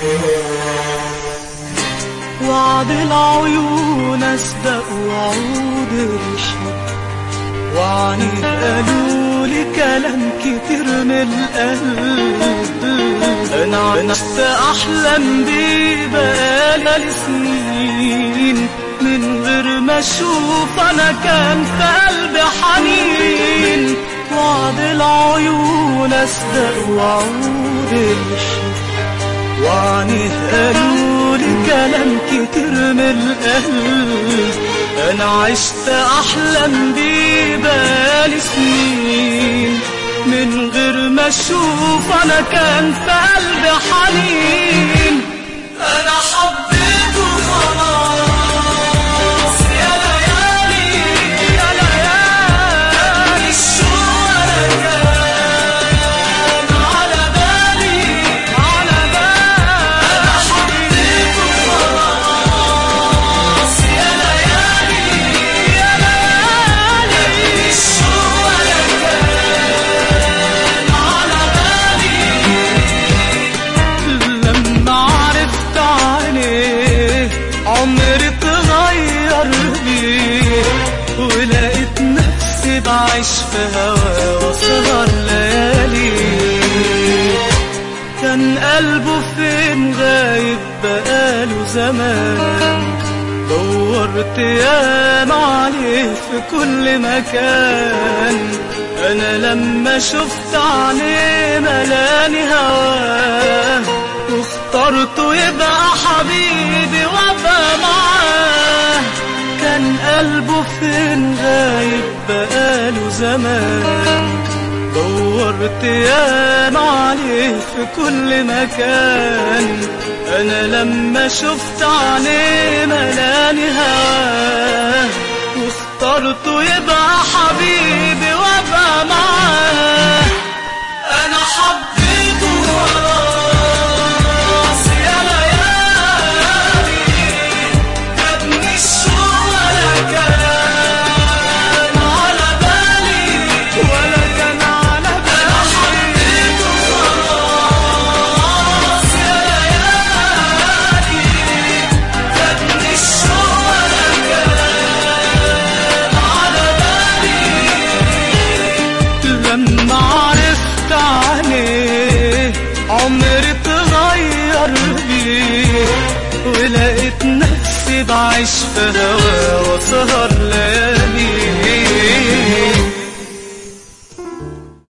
وعد العيون أسبق وعود الحب وعني قالوا لي كلام كتير من القلب انا عشت احلم بيه بقالي سنين من غير ما اشوف انا كان في قلبي حنين وعد العيون اصدق وعود الحب وعني قالوا لي كلام كتير من القلب انا عشت احلم بيه بقالي سنين من غير ما اشوف انا كان في قلبي حنين انا حبيته خلاص يا ليالي يا ليالي الشوق انا كان على بالي على بالي انا حبيته خلاص يا ليالي يا ليالي الشوق انا كان على بالي لما عرفت عينيه عمري اتغير بيه ولقيت نفسي بعيش في هوا وسهر ليالي كان قلبه فين غايب بقاله زمان دورت ياما عليه في كل مكان انا لما شفت عليه ملاني هواه واخترته يبقى حبيبي وابقى معاه كان قلبه فين غايب بقاله زمان دورت ياما عليه في كل مكان انا لما شفت عليه ملاني هواه واخترته يبقى حبيبي وابقى معاه انا حبيته خلاص يا ليالي جابني الشوق ولا كان على بالي ولا كان على بالي انا حبيته خلاص يا ليالي جابني الشوق ولا كان على بالي لما عرفت عليه عمري اتغير بيه ولقيت نفسي بعيش في هوا وسهر ليالي